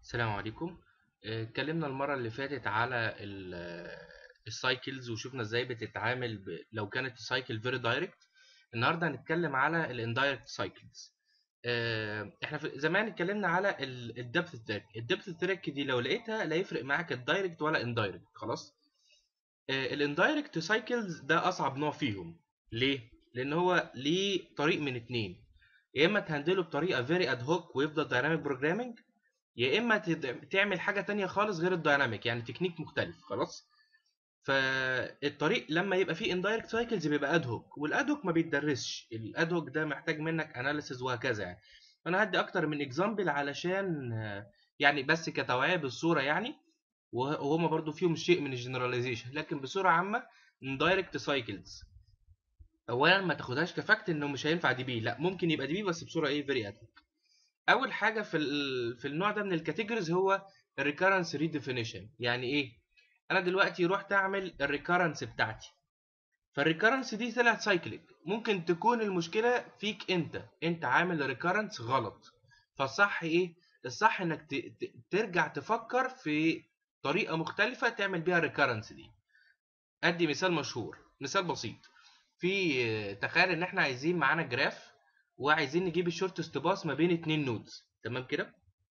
السلام عليكم آه، اتكلمنا المرة اللي فاتت على السايكلز وشفنا ازاي بتتعامل ب... لو كانت السايكل فيري دايركت النهارده هنتكلم على الاندايركت سايكلز احنا في زمان اتكلمنا على الدبث تراك الدبث تراك دي لو لقيتها لا يفرق معاك الدايركت ولا اندايركت خلاص الاندايركت سايكلز ده اصعب نوع فيهم ليه لان هو ليه طريق من اتنين يا اما تهندله بطريقه فيري اد هوك ويفضل دايناميك بروجرامنج يا اما تعمل حاجه تانية خالص غير الدايناميك يعني تكنيك مختلف خلاص فالطريق لما يبقى فيه اندايركت سايكلز بيبقى ادهوك والادهوك ما بيتدرسش الادهوك ده محتاج منك اناليسز وهكذا يعني انا هدي اكتر من اكزامبل علشان يعني بس كتوعيه بالصوره يعني وهما برضو فيهم شيء من الجنراليزيشن لكن بصوره عامه اندايركت سايكلز اولا ما تاخدهاش كفاكت انه مش هينفع دي بي لا ممكن يبقى دي بي بس بصوره ايه فيري ادهوك اول حاجه في في النوع ده من الكاتيجوريز هو الريكارنس ريديفينيشن يعني ايه انا دلوقتي رحت اعمل الريكارنس بتاعتي فالريكارنس دي طلعت سايكليك ممكن تكون المشكله فيك انت انت عامل ريكارنس غلط فالصح ايه الصح انك ترجع تفكر في طريقه مختلفه تعمل بيها الريكارنس دي ادي مثال مشهور مثال بسيط في تخيل ان احنا عايزين معانا جراف وعايزين نجيب الشورتست باس ما بين اتنين نودز تمام كده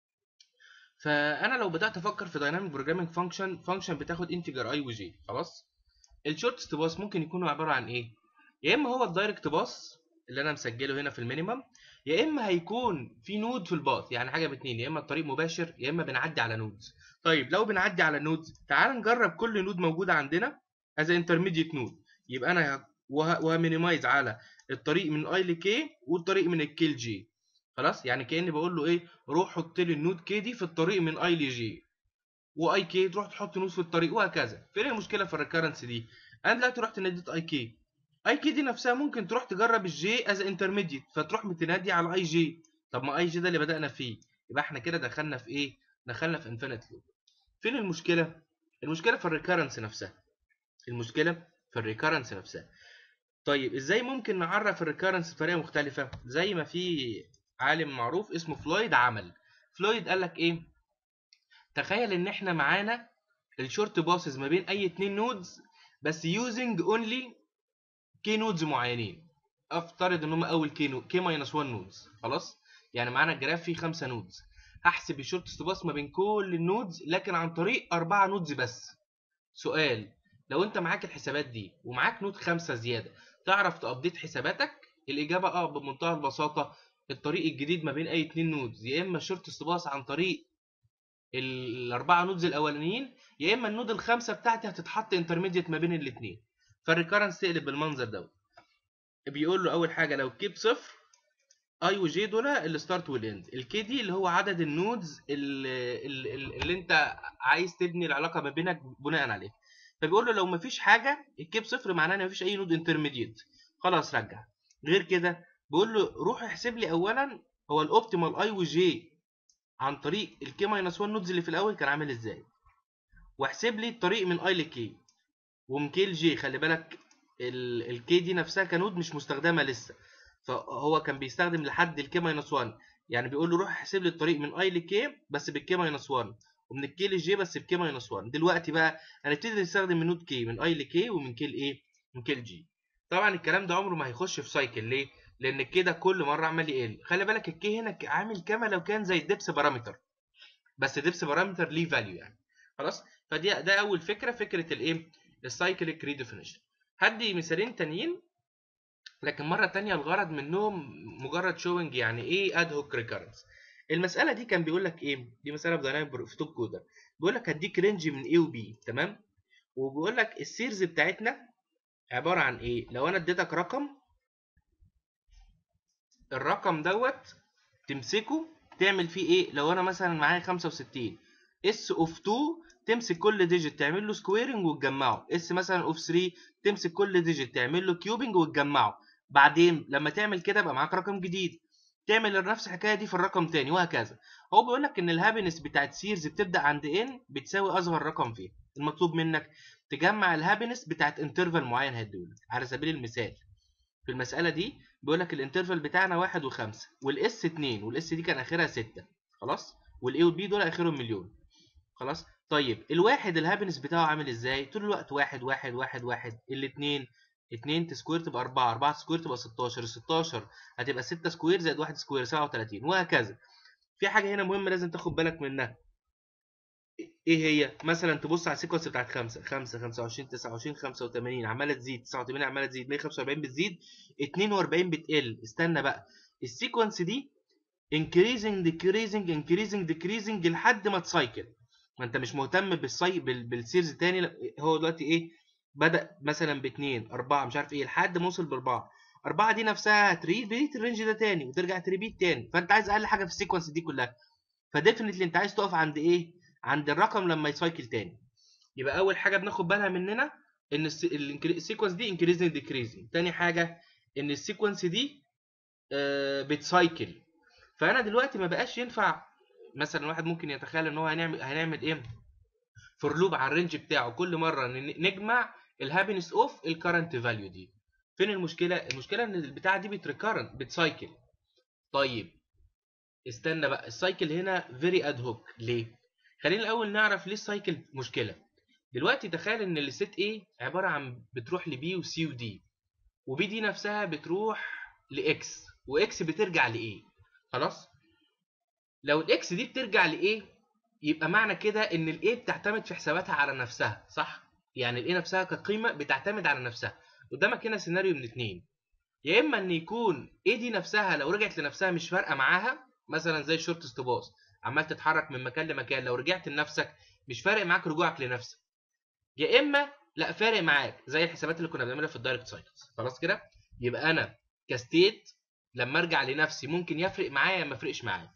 فانا لو بدات افكر في دايناميك بروجرامينج فانكشن فانكشن بتاخد انتجر اي وجي خلاص الشورتست باس ممكن يكون عباره عن ايه يا اما هو الدايركت باس اللي انا مسجله هنا في المينيمم يا اما هيكون في نود في الباث يعني حاجه باتنين يا اما الطريق مباشر يا اما بنعدي على نودز طيب لو بنعدي على نودز تعال نجرب كل نود موجوده عندنا از انترميديت نود يبقى انا وهمينيمايز على الطريق من اي لكي والطريق من الكي لجي خلاص يعني كاني بقول له ايه روح حط لي النود كي دي في الطريق من اي لجي واي كي تروح تحط نود في الطريق وهكذا فين المشكله في الريكارنس دي انا دلوقتي رحت ناديت اي كي اي كي دي نفسها ممكن تروح تجرب الجي از انترميديت فتروح بتنادي على اي جي طب ما اي جي ده اللي بدانا فيه يبقى احنا كده دخلنا في ايه دخلنا في انفينيت لوب فين المشكله المشكله في الريكارنس نفسها المشكله في الريكارنس نفسها طيب ازاي ممكن نعرف الريكارنس بطريقه مختلفه زي ما في عالم معروف اسمه فلويد عمل فلويد قال لك ايه تخيل ان احنا معانا الشورت باسز ما بين اي اتنين نودز بس يوزنج اونلي كي نودز معينين افترض ان هم اول كي نود كي ماينس 1 نودز خلاص يعني معانا الجراف فيه 5 نودز هحسب الشورت باس ما بين كل النودز لكن عن طريق 4 نودز بس سؤال لو انت معاك الحسابات دي ومعاك نود 5 زياده تعرف تابديت حساباتك الاجابه اه بمنتهى البساطه الطريق الجديد ما بين اي اتنين نودز يا اما شورت استباص عن طريق الاربعه نودز الاولانيين يا اما النود الخامسه بتاعتي هتتحط انترميديت ما بين الاثنين فالريكارنس تقلب بالمنظر دوت بيقول له اول حاجه لو كي بصفر اي وجي دول الستارت والاند الكي دي اللي هو عدد النودز اللي, اللي, اللي انت عايز تبني العلاقه ما بينك بناء عليه فبيقول له لو مفيش حاجه الكي بصفر معناه ان مفيش اي نود انترميديت خلاص رجع غير كده بيقول له روح احسب لي اولا هو الاوبتيمال اي وجي عن طريق الكي ماينس 1 نودز اللي في الاول كان عامل ازاي واحسب لي الطريق من اي لكي ومن كي لجي خلي بالك الكي دي نفسها كنود مش مستخدمه لسه فهو كان بيستخدم لحد الكي ماينس 1 يعني بيقول له روح احسب لي الطريق من اي لكي بس بالكي ماينس 1 ومن الكي لجي بس بكي ماينس 1 دلوقتي بقى هنبتدي نستخدم النود كي من اي لكي ومن كي لايه من كي لجي طبعا الكلام ده عمره ما هيخش في سايكل ليه لان كده كل مره عمال يقل خلي بالك الكي هنا عامل كما لو كان زي الدبس بارامتر بس دبس بارامتر ليه فاليو يعني خلاص فدي ده اول فكره فكره الايه السايكليك ريديفينيشن هدي مثالين تانيين لكن مره تانية الغرض منهم مجرد شوينج يعني ايه اد هوك ريكارنس المساله دي كان بيقول لك ايه دي مساله في دايناميك في توب كودر بيقول لك هديك رينج من A و B تمام وبيقول لك السيرز بتاعتنا عباره عن ايه لو انا اديتك رقم الرقم دوت تمسكه تعمل فيه ايه لو انا مثلا معايا 65 اس اوف 2 تمسك كل ديجيت تعمل له سكويرنج وتجمعه اس مثلا اوف 3 تمسك كل ديجيت تعمل له كيوبنج وتجمعه بعدين لما تعمل كده يبقى معاك رقم جديد تعمل نفس الحكايه دي في الرقم تاني وهكذا هو بيقول لك ان الهابينس بتاعت سيرز بتبدا عند ان بتساوي اصغر رقم فيها المطلوب منك تجمع الهابينس بتاعت انترفال معين هيديهولك على سبيل المثال في المساله دي بيقول لك الانترفال بتاعنا واحد وخمسة والاس اتنين والاس دي كان اخرها ستة خلاص والاي والبي دول اخرهم مليون خلاص طيب الواحد الهابينس بتاعه عامل ازاي طول الوقت واحد واحد واحد واحد الاثنين 2 سكوير تبقى 4 4 سكوير تبقى 16 16 هتبقى 6 سكوير زائد 1 سكوير 37 وهكذا في حاجه هنا مهمه لازم تاخد بالك منها ايه هي مثلا تبص على السيكونس بتاعت 5 5 25 29 85 عماله تزيد 89 عماله تزيد 145 بتزيد 42 بتقل استنى بقى السيكونس دي increasing decreasing increasing decreasing لحد ما تسايكل ما انت مش مهتم بالسي بال... بالسيرز تاني هو دلوقتي ايه بدا مثلا باثنين اربعه مش عارف ايه لحد ما وصل باربعه اربعه دي نفسها هتريبيت الرينج ده تاني وترجع تريبيت تاني فانت عايز اقل حاجه في السيكونس دي كلها فديفنتلي انت عايز تقف عند ايه عند الرقم لما يسايكل تاني يبقى اول حاجه بناخد بالها مننا ان السيكونس دي انكريزنج ديكريزنج تاني حاجه ان السيكونس دي آه بتسايكل فانا دلوقتي ما بقاش ينفع مثلا واحد ممكن يتخيل ان هو هنعمل هنعمل ايه فور لوب على الرينج بتاعه كل مره نجمع الهابينس اوف الكرنت فاليو دي فين المشكله المشكله ان البتاعه دي بتريكارنت بتسايكل طيب استنى بقى السايكل هنا فيري اد هوك ليه خلينا الاول نعرف ليه السايكل مشكله دلوقتي تخيل ان الست A عباره عن بتروح لبي وسي ودي وبي دي نفسها بتروح لاكس واكس بترجع لايه خلاص لو الاكس دي بترجع لايه يبقى معنى كده ان الايه بتعتمد في حساباتها على نفسها صح يعني الايه نفسها كقيمه بتعتمد على نفسها قدامك هنا سيناريو من اتنين يا اما ان يكون ايه دي نفسها لو رجعت لنفسها مش فارقه معاها مثلا زي الشورت ستوباس عمال تتحرك من مكان لمكان لو رجعت لنفسك مش فارق معاك رجوعك لنفسك يا اما لا فارق معاك زي الحسابات اللي كنا بنعملها في الدايركت سايكلز خلاص كده يبقى انا كستيت لما ارجع لنفسي ممكن يفرق معايا ما يفرقش معايا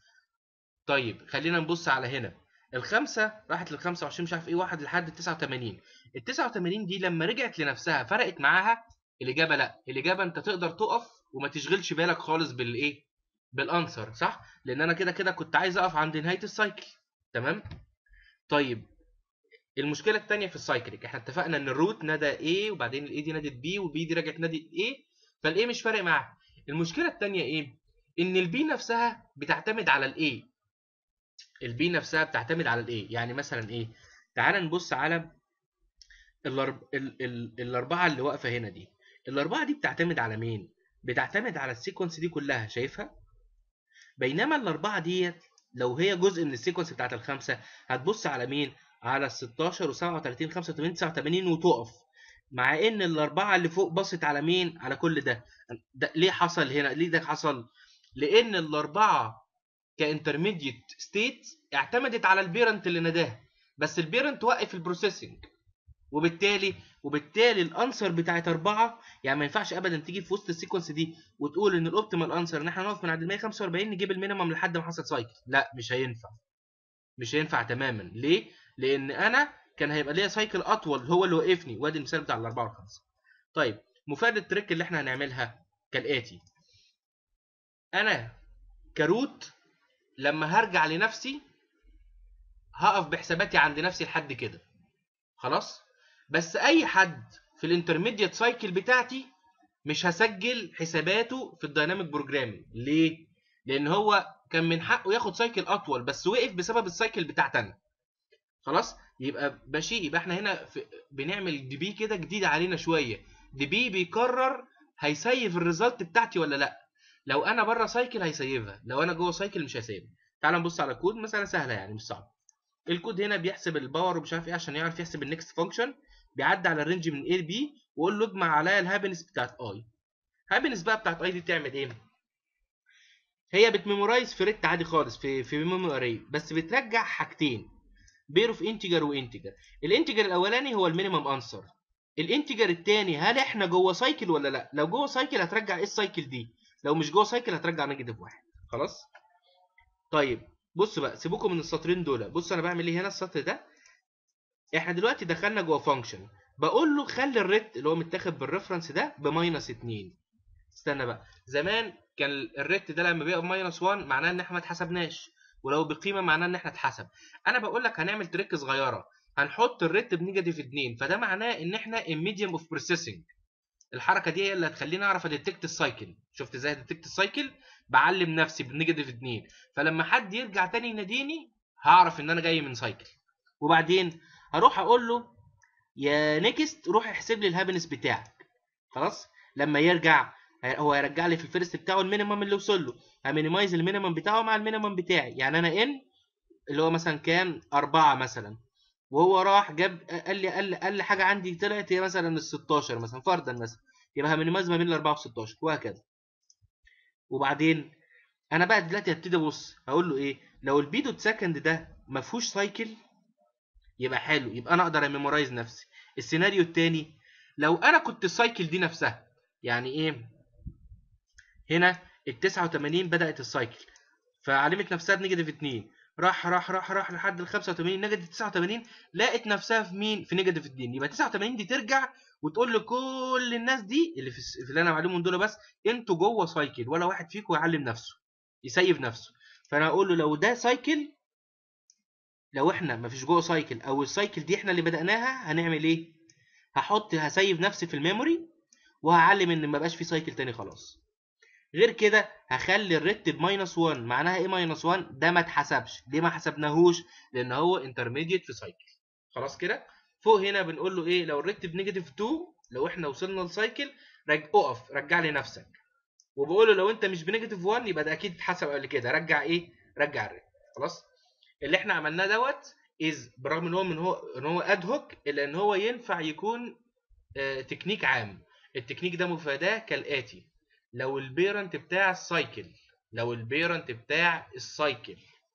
طيب خلينا نبص على هنا الخمسة راحت لل 25 مش عارف ايه واحد لحد ال 89 ال 89 دي لما رجعت لنفسها فرقت معاها الاجابه لا الاجابه انت تقدر تقف وما تشغلش بالك خالص بالايه بالانسر صح لان انا كده كده كنت عايز اقف عند نهايه السايكل تمام طيب المشكله الثانيه في السايكليك احنا اتفقنا ان الروت نادى A وبعدين الاي دي نادت B وبي دي رجعت نادت A فالاي مش فارق معاها المشكله الثانيه ايه ان البي نفسها بتعتمد على الاي البي نفسها بتعتمد على الايه يعني مثلا ايه تعال نبص على الأرب... ال... ال... الاربعه اللي واقفه هنا دي الاربعه دي بتعتمد على مين بتعتمد على السيكونس دي كلها شايفها بينما الاربعه ديت لو هي جزء من السيكونس بتاعت الخمسه هتبص على مين على ال 16 و37 85 89 وتقف مع ان الاربعه اللي فوق بصت على مين على كل ده, ده ليه حصل هنا ليه ده حصل لان الاربعه كانترميديت ستيت اعتمدت على البيرنت اللي ناداها بس البيرنت وقف البروسيسنج وبالتالي وبالتالي الانسر بتاعت اربعه يعني ما ينفعش ابدا تيجي في وسط السيكونس دي وتقول ان الاوبتيمال انسر ان احنا نقف من عند ال 145 نجيب المينيمم لحد ما حصل سايكل لا مش هينفع مش هينفع تماما ليه؟ لان انا كان هيبقى ليا سايكل اطول هو اللي وقفني وادي المثال بتاع الاربعه والخمسه. طيب مفاد التريك اللي احنا هنعملها كالاتي انا كروت لما هرجع لنفسي هقف بحساباتي عند نفسي لحد كده خلاص بس اي حد في الانترميديت سايكل بتاعتي مش هسجل حساباته في الدايناميك بروجرامينج ليه لان هو كان من حقه ياخد سايكل اطول بس وقف بسبب السايكل بتاعتنا خلاص يبقى ماشي يبقى احنا هنا في بنعمل دي بي كده جديد علينا شويه دي بي بيقرر هيسيف الريزلت بتاعتي ولا لا لو انا بره سايكل هيسيفها لو انا جوه سايكل مش هيسيفها تعال نبص على الكود مساله سهله يعني مش صعبه الكود هنا بيحسب الباور ومش عارف ايه عشان يعرف يحسب النكست فانكشن بيعدي على الرينج من A ل B ويقول له اجمع عليا الهابينس بتاعت اي هابينس بقى بتاعت اي دي بتعمل ايه هي بتميمورايز في ريت عادي خالص في في ميموري اري بس بترجع حاجتين بير اوف انتجر وانتجر الانتجر الاولاني هو المينيمم انسر الانتجر الثاني هل احنا جوه سايكل ولا لا لو جوه سايكل هترجع ايه السايكل دي لو مش جوه سايكل هترجع نيجاتيف واحد خلاص طيب بص بقى سيبوكم من السطرين دول بص انا بعمل ايه هنا السطر ده احنا دلوقتي دخلنا جوه فانكشن بقول له خلي الريت اللي هو متاخد بالريفرنس ده بماينس 2 استنى بقى زمان كان الريت ده لما بيبقى بماينس 1 معناه ان احنا ما اتحسبناش ولو بقيمه معناه ان احنا اتحسب انا بقول لك هنعمل تريك صغيره هنحط الريت بنيجاتيف 2 فده معناه ان احنا ان ميديوم اوف بروسيسنج الحركه دي هي اللي هتخليني اعرف اديتكت السايكل شفت ازاي اديتكت السايكل بعلم نفسي بالنيجاتيف 2 فلما حد يرجع تاني يناديني هعرف ان انا جاي من سايكل وبعدين هروح اقول له يا نيكست روح احسب لي الهابنس بتاعك خلاص لما يرجع هو هيرجع لي في الفيرست بتاعه المينيمم اللي وصل له همينيمايز المينيمم بتاعه مع المينيمم بتاعي يعني انا ان اللي هو مثلا كام أربعة مثلا وهو راح جاب قال لي قال لي, قال لي حاجه عندي طلعت هي مثلا ال 16 مثلا فرضا مثلا يبقى همينيمايز ما بين ال 4 وال 16 وهكذا وبعدين انا بقى دلوقتي هبتدي ابص هقول له ايه لو البيدوت سكند ده ما فيهوش سايكل يبقى حلو يبقى انا اقدر اميمورايز نفسي السيناريو الثاني لو انا كنت السايكل دي نفسها يعني ايه هنا ال 89 بدات السايكل فعلمت نفسها بنيجاتيف 2 راح راح راح راح لحد ال 85 نيجاتيف 89 لقت نفسها في مين؟ في نيجاتيف 2 يبقى 89 دي ترجع وتقول لكل الناس دي اللي في, في اللي انا معلومهم دول بس انتوا جوه سايكل ولا واحد فيكم يعلم نفسه يسيف نفسه فانا اقول له لو ده سايكل لو احنا ما فيش جوه سايكل او السايكل دي احنا اللي بدأناها هنعمل ايه؟ هحط هسيف نفسي في الميموري وهعلم ان ما بقاش في سايكل تاني خلاص غير كده هخلي الريت بماينس 1 معناها ايه ماينس 1 ده ما اتحسبش ليه ما حسبناهوش لان هو انترميديت في سايكل خلاص كده فوق هنا بنقول له ايه لو الريت بنيجاتيف 2 لو احنا وصلنا لسايكل رج... اقف رجع لي نفسك وبقول له لو انت مش بنيجاتيف 1 يبقى ده اكيد اتحسب قبل كده رجع ايه رجع الريت خلاص اللي احنا عملناه دوت از برغم ان هو من هو ان هو اد هوك الا ان هو ينفع يكون اه تكنيك عام التكنيك ده مفاداه كالاتي لو البيرنت بتاع السايكل لو البيرنت بتاع السايكل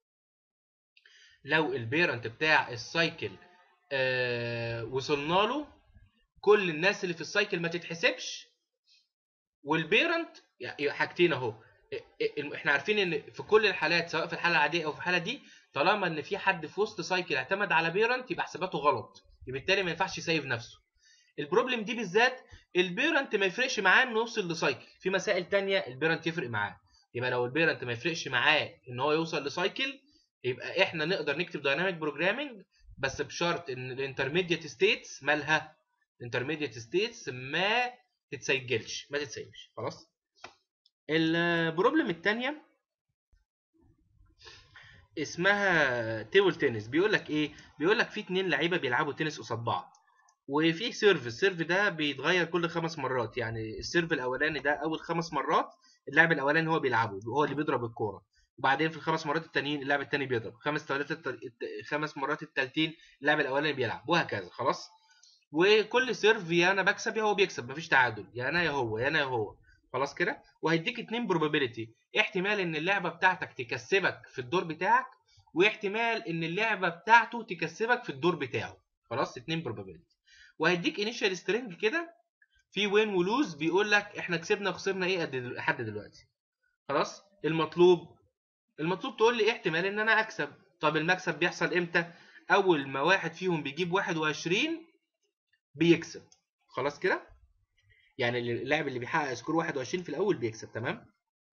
لو البيرنت بتاع السايكل آه وصلنا له كل الناس اللي في السايكل ما تتحسبش والبيرنت يعني حاجتين اهو احنا عارفين ان في كل الحالات سواء في الحاله العاديه او في الحاله دي طالما ان في حد في وسط سايكل اعتمد على بيرنت يبقى حساباته غلط بالتالي ما ينفعش يسيف نفسه البروبلم دي بالذات البيرنت ما يفرقش معاه انه يوصل لسايكل في مسائل تانية البيرنت يفرق معاه يبقى لو البيرنت ما يفرقش معاه ان هو يوصل لسايكل يبقى احنا نقدر نكتب دايناميك بروجرامنج بس بشرط ان الانترميديت ستيتس مالها الانترميديت ستيتس ما تتسجلش ما تتسيبش خلاص البروبلم الثانيه اسمها تيبل تنس بيقول لك ايه بيقول لك في اتنين لعيبه بيلعبوا تنس قصاد بعض وفي سيرف السيرف ده بيتغير كل خمس مرات يعني السيرف الاولاني ده اول خمس مرات اللاعب الاولاني هو بيلعبه هو اللي بيضرب الكوره وبعدين في الخمس مرات التانيين اللاعب التاني بيضرب خمس ثلاثة خمس مرات التالتين اللاعب الاولاني بيلعب وهكذا خلاص وكل سيرف يا انا بكسب يا هو بيكسب مفيش تعادل يا انا يا هو يا انا يا هو خلاص كده وهيديك اتنين بروبابيلتي احتمال ان اللعبه بتاعتك تكسبك في الدور بتاعك واحتمال ان اللعبه بتاعته تكسبك في الدور بتاعه خلاص اتنين بروبابيلتي وهيديك انيشال سترينج كده في وين ولوز بيقول لك احنا كسبنا وخسرنا ايه قد لحد دلوقتي خلاص المطلوب المطلوب تقول لي ايه احتمال ان انا اكسب طب المكسب بيحصل امتى اول ما واحد فيهم بيجيب 21 بيكسب خلاص كده يعني اللاعب اللي بيحقق سكور 21 في الاول بيكسب تمام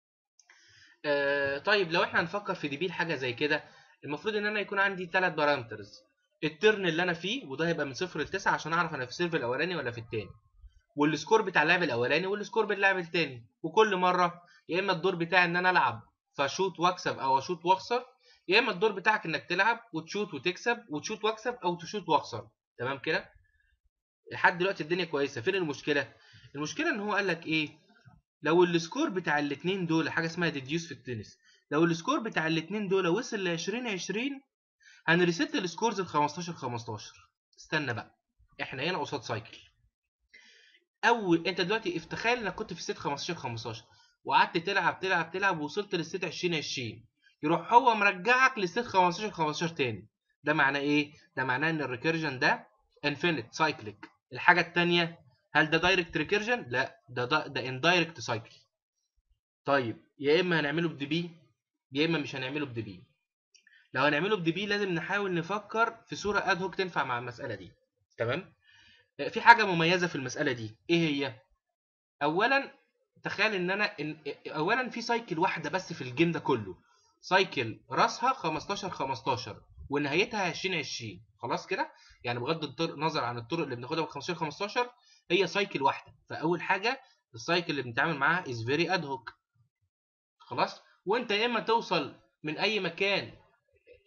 آه طيب لو احنا هنفكر في ديبيل حاجه زي كده المفروض ان انا يكون عندي ثلاث بارامترز الترن اللي انا فيه وده هيبقى من صفر ل 9 عشان اعرف انا في السيرف الاولاني ولا في الثاني والسكور بتاع اللاعب الاولاني والسكور باللاعب الثاني وكل مره يا اما الدور بتاعي ان انا العب فاشوت واكسب او اشوت واخسر يا اما الدور بتاعك انك تلعب وتشوت وتكسب وتشوت واكسب او تشوت واخسر تمام كده لحد دلوقتي الدنيا كويسه فين المشكله المشكله ان هو قال لك ايه لو السكور بتاع الاثنين دول حاجه اسمها ديديوس في التنس لو السكور بتاع الاثنين دول وصل ل 20 20 هنريست السكورز ال 15 15 استنى بقى احنا هنا قصاد سايكل اول انت دلوقتي افتخيل انك كنت في ست 15 15 وقعدت تلعب تلعب تلعب ووصلت للست 20 20 يروح هو مرجعك لست 15 15 تاني ده معناه ايه ده معناه ان الريكيرجن ده انفينيت سايكليك الحاجه الثانيه هل ده دايركت ريكيرجن لا ده ده, ده اندايركت سايكل طيب يا اما هنعمله بدي بي يا اما مش هنعمله بدي بي لو هنعمله بدي بي لازم نحاول نفكر في صوره اد هوك تنفع مع المساله دي تمام في حاجه مميزه في المساله دي ايه هي اولا تخيل ان انا إن اولا في سايكل واحده بس في الجيم ده كله سايكل راسها 15 15 ونهايتها 20 20 خلاص كده يعني بغض النظر عن الطرق اللي بناخدها ب 15 15 هي سايكل واحده فاول حاجه السايكل اللي بنتعامل معاها از فيري اد هوك خلاص وانت يا اما توصل من اي مكان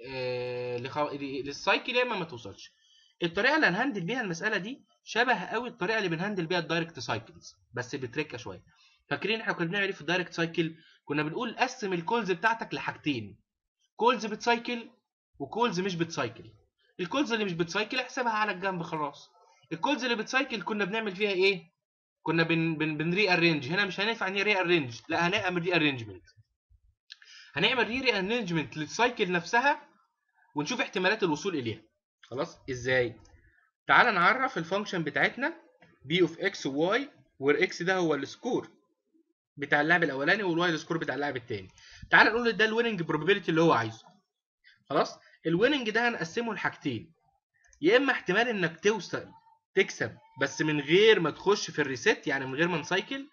آه، لخ- للسايكل يا اما ما توصلش الطريقه اللي هنهندل بيها المساله دي شبه قوي الطريقه اللي بنهندل بيها الدايركت سايكلز بس بتركه شويه فاكرين احنا كنا بنعمل ايه في الدايركت سايكل كنا بنقول قسم الكولز بتاعتك لحاجتين كولز بتسايكل وكولز مش بتسايكل الكولز اللي مش بتسايكل احسبها على الجنب خلاص الكولز اللي بتسايكل كنا بنعمل فيها ايه كنا بن بن بنري ارينج هنا مش هينفع نري ارينج لا هنعمل ري ارينجمنت هنعمل ري ارينجمنت للسايكل نفسها ونشوف احتمالات الوصول اليها خلاص ازاي تعال نعرف الفانكشن بتاعتنا بي اوف اكس وواي والاكس ده هو السكور بتاع اللاعب الاولاني والواي السكور بتاع اللاعب الثاني تعال نقول ده الويننج بروبابيلتي اللي هو عايزه خلاص الويننج ده هنقسمه لحاجتين يا اما احتمال انك توصل تكسب بس من غير ما تخش في الريست يعني من غير ما نسايكل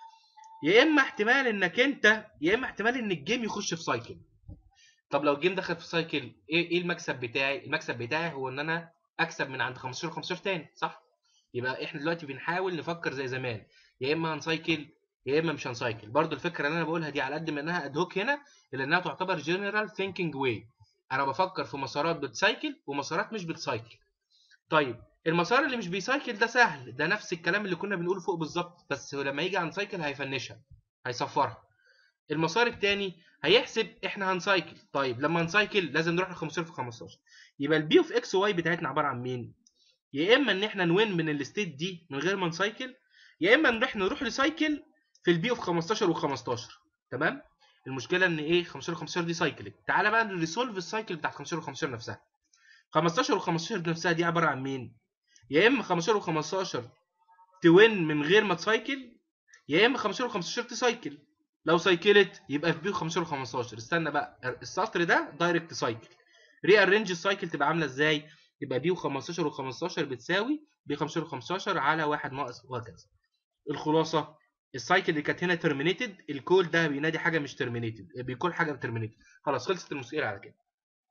يا اما احتمال انك انت يا اما احتمال ان الجيم يخش في سايكل طب لو الجيم دخل في سايكل ايه ايه المكسب بتاعي المكسب بتاعي هو ان انا اكسب من عند 15 15 تاني صح يبقى احنا دلوقتي بنحاول نفكر زي زمان يا اما هنسايكل يا اما مش هنسايكل برضو الفكره اللي انا بقولها دي على قد ما انها ادهوك هنا الا انها تعتبر جنرال ثينكينج واي انا بفكر في مسارات بتسايكل ومسارات مش بتسايكل طيب المسار اللي مش بيسايكل ده سهل ده نفس الكلام اللي كنا بنقوله فوق بالظبط بس هو لما يجي عن سايكل هيفنشها هيصفرها المسار الثاني هيحسب احنا هنسايكل طيب لما هنسايكل لازم نروح ل 15 في 15 يبقى البي اوف اكس واي بتاعتنا عباره عن مين يا اما ان احنا نوين من الستيت دي من غير ما نسايكل يا اما نروح نروح لسايكل في البي اوف 15 و15 تمام المشكله ان ايه 15 و15 دي سايكل تعالى بقى نريسولف السايكل بتاع 15 و15 نفسها 15 و15 نفسها دي عباره عن مين يا اما 15 و15 توين من غير ما تسايكل يا اما 15 و15 تسايكل لو سايكلت يبقى في بي 15 و15 استنى بقى السطر ده دايركت سايكل ري ارينج السايكل تبقى عامله ازاي يبقى بي 15 و15 بتساوي بي 15 و15 على 1 ناقص وهكذا الخلاصه السايكل اللي كانت هنا ترمينيتد الكول ده بينادي حاجه مش ترمينيتد بيكون حاجه ترمينيتد خلاص خلصت المسئله على كده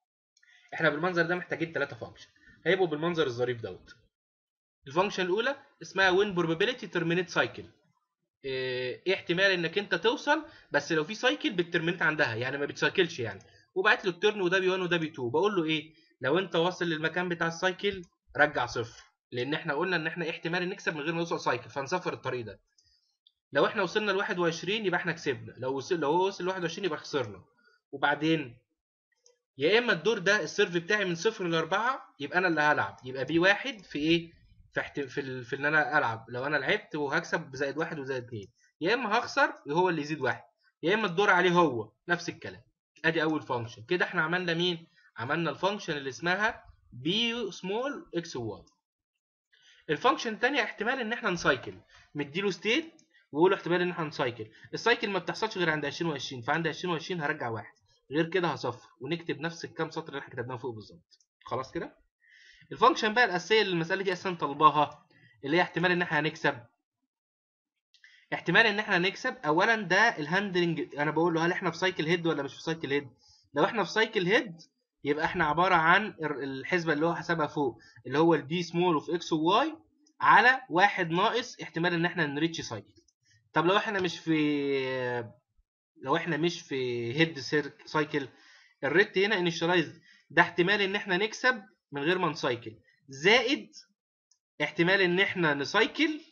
احنا بالمنظر ده محتاجين ثلاثه فانكشن هيبقوا بالمنظر الظريف دوت الفانكشن الاولى اسمها وين بروبابيلتي ترمينيت سايكل ايه احتمال انك انت توصل بس لو في سايكل بترمينيت عندها يعني ما بتسايكلش يعني وبعت له الترن وده بي 1 وده بي 2 بقول له ايه لو انت واصل للمكان بتاع السايكل رجع صفر لان احنا قلنا ان احنا احتمال نكسب من غير ما نوصل سايكل فنصفر الطريق ده لو احنا وصلنا ل 21 يبقى احنا كسبنا لو وصل لو هو وصل ل 21 يبقى خسرنا وبعدين يا اما الدور ده السيرف بتاعي من صفر ل 4 يبقى انا اللي هلعب يبقى بي واحد في ايه في احت... في, ال... في ان انا العب لو انا لعبت وهكسب زائد واحد وزائد اتنين يا اما هخسر هو اللي يزيد واحد يا اما الدور عليه هو نفس الكلام ادي اول فانكشن كده احنا عملنا مين عملنا الفانكشن اللي اسمها بي سمول اكس واي الفانكشن الثانيه احتمال ان احنا نسايكل مديله ستيت واقول له احتمال ان احنا نسايكل السايكل ما بتحصلش غير عند 20 و20 فعند 20 و20 هرجع واحد غير كده هصفر ونكتب نفس الكام سطر اللي احنا كتبناه فوق بالظبط خلاص كده الفانكشن بقى الاساسيه اللي المساله دي اصلا طالباها اللي هي احتمال ان احنا هنكسب احتمال ان احنا نكسب اولا ده الهاندلنج انا بقول له هل احنا في سايكل هيد ولا مش في سايكل هيد لو احنا في سايكل هيد يبقى احنا عباره عن الحسبه اللي هو حسبها فوق اللي هو البي سمول اوف اكس وواي على واحد ناقص احتمال ان احنا نريتش سايكل طب لو احنا مش في لو احنا مش في هيد سايكل الريت هنا انيشاليزد ده احتمال ان احنا نكسب من غير ما نسايكل زائد احتمال ان احنا نسايكل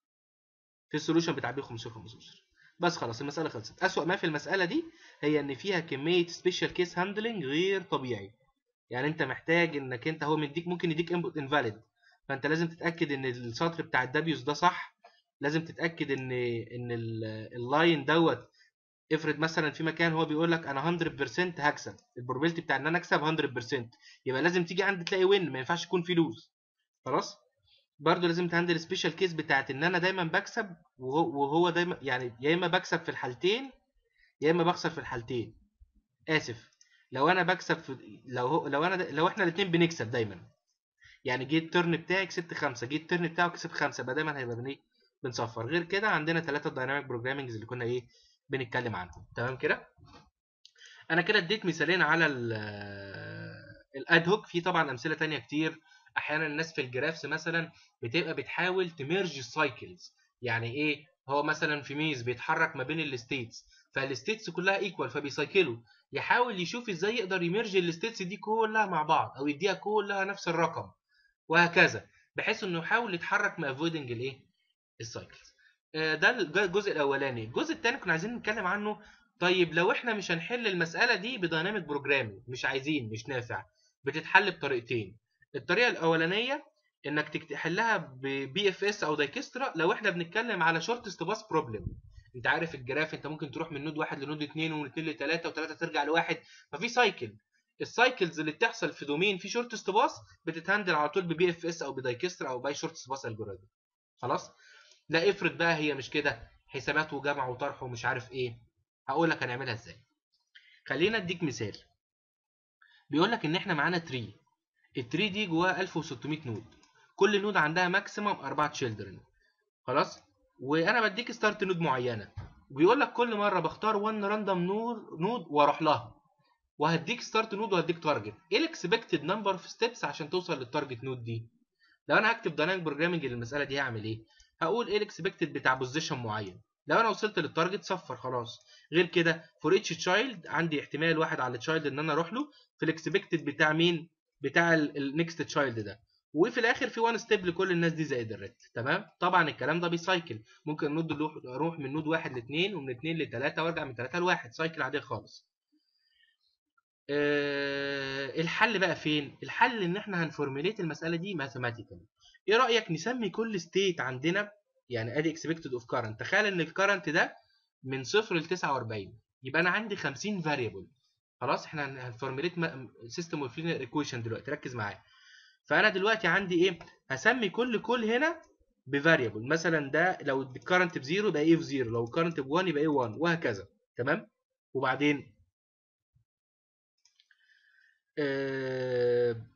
في السولوشن بتاع بي 15 15 بس خلاص المساله خلصت اسوأ ما في المساله دي هي ان فيها كميه سبيشال كيس هاندلنج غير طبيعي يعني انت محتاج انك انت هو مديك ممكن يديك انبوت انفاليد فانت لازم تتاكد ان السطر بتاع الدبيوس ده صح لازم تتاكد ان ان اللاين دوت افرض مثلا في مكان هو بيقول لك انا 100% هكسب البروبابيلتي بتاع ان انا اكسب 100% يبقى لازم تيجي عند تلاقي وين ما ينفعش يكون في لوز خلاص برضه لازم تهندل سبيشال كيس بتاعت ان انا دايما بكسب وهو, وهو دايما يعني يا اما بكسب في الحالتين يا اما بخسر في الحالتين اسف لو انا بكسب في لو هو لو انا لو احنا الاثنين بنكسب دايما يعني جه الترن بتاعي كسبت خمسه جه الترن بتاعه كسب خمسه يبقى دايما هيبقى بن ايه بنصفر غير كده عندنا ثلاثه دايناميك بروجرامنجز اللي كنا ايه بنتكلم عنهم تمام كده انا كده اديت مثالين على الاد هوك في طبعا امثله تانية كتير احيانا الناس في الجرافس مثلا بتبقى بتحاول تميرج السايكلز يعني ايه هو مثلا في ميز بيتحرك ما بين الستيتس فالستيتس كلها ايكوال فبيسايكلوا يحاول يشوف ازاي يقدر يمرج الستيتس دي كلها مع بعض او يديها كلها نفس الرقم وهكذا بحيث انه يحاول يتحرك مع افويدنج الايه السايكلز ده الجزء الاولاني الجزء الثاني كنا عايزين نتكلم عنه طيب لو احنا مش هنحل المساله دي بديناميك بروجرامينج مش عايزين مش نافع بتتحل بطريقتين الطريقه الاولانيه انك تحلها ببي اف اس او دايكسترا لو احنا بنتكلم على شورتست باس بروبلم انت عارف الجراف انت ممكن تروح من نود واحد لنود اثنين ومن اثنين لثلاثه وثلاثه ترجع لواحد ففي سايكل السايكلز اللي بتحصل في دومين في شورتست باس بتتهندل على طول ببي اف اس او بدايكسترا او باي شورتست باس الجوريزم خلاص لا افرض بقى هي مش كده حسابات وجمع وطرح ومش عارف ايه هقول لك هنعملها ازاي خلينا اديك مثال بيقول لك ان احنا معانا تري التري دي جواها 1600 نود كل نود عندها ماكسيمم 4 تشيلدرن خلاص وانا بديك ستارت نود معينه وبيقول لك كل مره بختار 1 راندوم نود نود واروح لها وهديك ستارت نود وهديك تارجت ايه الاكسبكتد نمبر اوف ستيبس عشان توصل للتارجت نود دي لو انا هكتب دايناميك بروجرامنج للمساله دي هعمل ايه هقول ايه الاكسبكتد بتاع بوزيشن معين لو انا وصلت للتارجت صفر خلاص غير كده فور اتش تشايلد عندي احتمال واحد على التشايلد ان انا اروح له في الاكسبكتد بتاع مين بتاع النكست تشايلد ده وفي الاخر في وان ستيب لكل الناس دي زائد الريت تمام طبعا الكلام ده بيسايكل ممكن نود اروح من نود واحد لاثنين ومن اثنين لثلاثه وارجع من ثلاثه لواحد سايكل عاديه خالص أه الحل بقى فين الحل ان احنا هنفورميليت المساله دي ماثيماتيكالي ايه رايك نسمي كل ستيت عندنا يعني ادي اكسبكتد اوف كارنت تخيل ان الكارنت ده من صفر ل 49 يبقى انا عندي 50 فاريبل خلاص احنا هنفورميليت سيستم اوف لينير ايكويشن دلوقتي ركز معايا فانا دلوقتي عندي ايه هسمي كل كل هنا بفاريبل مثلا ده لو الكارنت بزيرو يبقى ايه في زيرو لو الكارنت ب1 يبقى ايه 1 وهكذا تمام وبعدين آه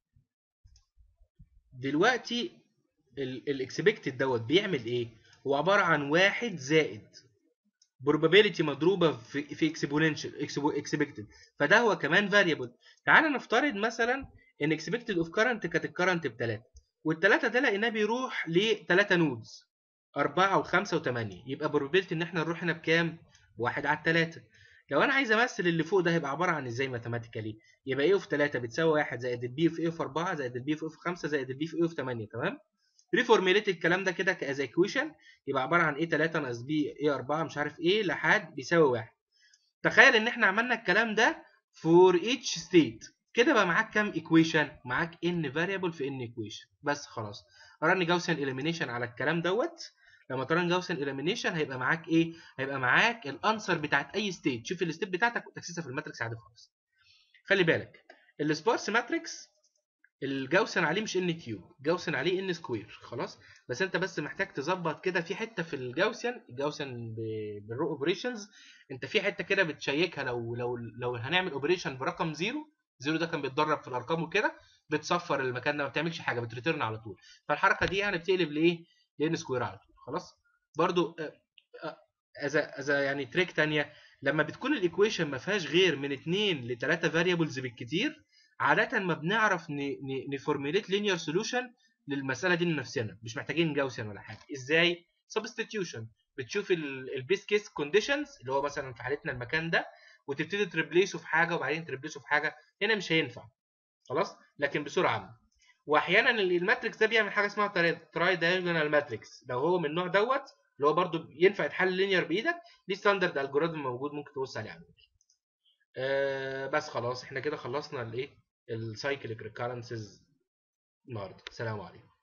دلوقتي الاكسبكتد دوت بيعمل ايه هو عباره عن واحد زائد probability مضروبه في في exponential expected فده هو كمان variable تعال نفترض مثلا ان expected of current كانت الكرنت بثلاثه والثلاثه ده لقيناه بيروح لثلاثه نودز 4 و5 و8 يبقى probability ان احنا نروح هنا بكام؟ بواحد على الثلاثه لو انا عايز امثل اللي فوق ده هيبقى عباره عن ازاي ماثيماتيكالي يبقى ايه في 3 بتساوي 1 زائد البي في ايه في 4 زائد البي في ايه في 5 زائد البي في ايه في 8 تمام ريفورميليت الكلام ده كده كاز ايكويشن يبقى عباره عن ايه 3 ناقص بي ايه 4 مش عارف ايه لحد بيساوي 1 تخيل ان احنا عملنا الكلام ده فور ايتش ستيت كده بقى معاك كام ايكويشن معاك ان فاريبل في ان ايكويشن بس خلاص رن جاوسن اليمينيشن على الكلام دوت لما ترن جاوسن اليمينيشن هيبقى معاك ايه هيبقى معاك الانسر بتاعت اي ستيت شوف الستيت بتاعتك وتكسسها في الماتريكس عادي خالص خلي بالك السبارس ماتريكس الجوسن عليه مش ان كيوب جوسن عليه ان سكوير خلاص بس انت بس محتاج تظبط كده في حته في الجوسن الجوسن بالرو اوبريشنز انت في حته كده بتشيكها لو لو لو هنعمل اوبريشن برقم زيرو زيرو ده كان بيتدرب في الارقام وكده بتصفر المكان ده ما بتعملش حاجه بتريتيرن على طول فالحركه دي يعني بتقلب لايه لان سكوير على طول خلاص برضو از از يعني تريك ثانيه لما بتكون الايكويشن ما فيهاش غير من 2 ل 3 فاريبلز بالكتير عاده ما بنعرف نفورميليت لينير سوليوشن للمساله دي لنفسنا مش محتاجين جاوسن ولا حاجه ازاي سبستيتيوشن بتشوف البيس كيس كونديشنز اللي هو مثلا في حالتنا المكان ده وتبتدي تريبليسه في حاجه وبعدين تريبليسه في حاجه هنا مش هينفع خلاص لكن بسرعه عامه واحيانا الماتريكس ده بيعمل حاجه اسمها تراي دايجونال ماتريكس لو هو من النوع دوت اللي هو برده ينفع يتحل لينير بايدك ليه ستاندرد الجوريزم موجود ممكن تبص عليه على أه بس خلاص احنا كده خلصنا الايه السايكليك ريكارنسز النهارده سلام عليكم